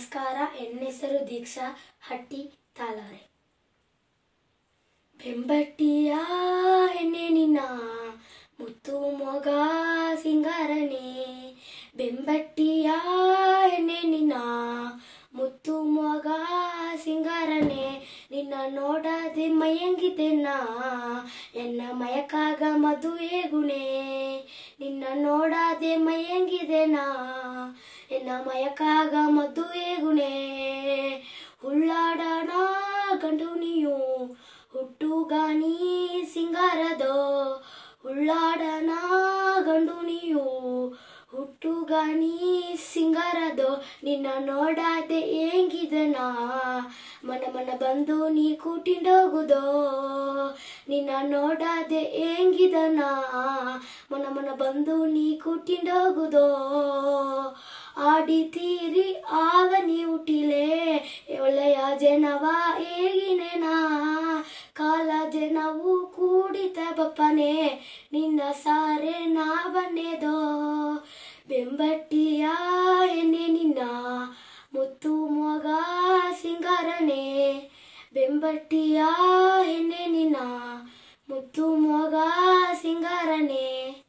ನಮಸ್ಕಾರ ನನ್ನ ಹೆಸರು ದೀಕ್ಷಾ ಹಟ್ಟಿ ತಾಲಾರೆ ಬೆಂಬಟ್ಟಿಯ ಎಣ್ಣೆ ನಿನ್ನ ಮುತ್ತು ಮೊಗ ಸಿಂಗಾರನೆ ಬೆಂಬಟ್ಟಿಯ ಎಣ್ಣೆ ನಿನ್ನ ಮುತ್ತು ಮೊಗ ಸಿಂಗಾರನೆ ನಿನ್ನ ನೋಡದೆ ಮಯಂಗಿದ್ದೆನ್ನ ಎನ್ನ ಮಯಕಾಗ ಮದುವೆ ಗುಣೆ ನಿನ್ನ ನೋಡದೆ ಮಯಂಗಿದೆನಾ ಎನ್ನ ಮಯಕಾಗ ಮದುವೆ ಗುಣೆ ಹುಳ್ಳಾಡಣ ಗಂಡು ನೀಯು ಹುಟ್ಟುಗಾನಿ ಸಿಂಗಾರದೋ ಹುಳ್ಳಾಡನ ಗಂಡು ನೀಯು ಹುಟ್ಟುಗಾನಿ ಸಿಂಗಾರದೋ ನಿನ್ನ ನೋಡಾದೆ ಹೆಂಗಿದನಾ ಮನ ಮನ ಬಂದು ನೀ ಕೂಟಿಂಡೋಗುದೋ ನಿನ್ನ ನೋಡಾದೆ ಹೆಂಗಿದನಾ ಮನ ಮನ ಬಂದು ನೀ ಕೂಟಿಂಡೋಗುದೋ ಆಡಿತೀರಿ ಆಗ ನೀ ಹುಟ್ಟಿಲೆ ಒಳ್ಳೆಯ ಜನವ ಹೇಗಿನೆನಾ ಕಾಲ ಜನವು ಕೂಡಿತ ಬಪ್ಪನೆ ನಿನ್ನ ಸಾರೆ ನಾ ಬನ್ನೆದೋ ಬೆಂಬಟ್ಟಿಯ ಎಣ್ಣೆ ನಿನ್ನ ಮುತ್ತು ಮೊಗ ಸಿಂಗಾರನೆ ಬೆಂಬಟ್ಟಿಯ ಎಣ್ಣೆ ನಿನ್ನ ಮುತ್ತು ಮೊಗ ಸಿಂಗಾರನೆ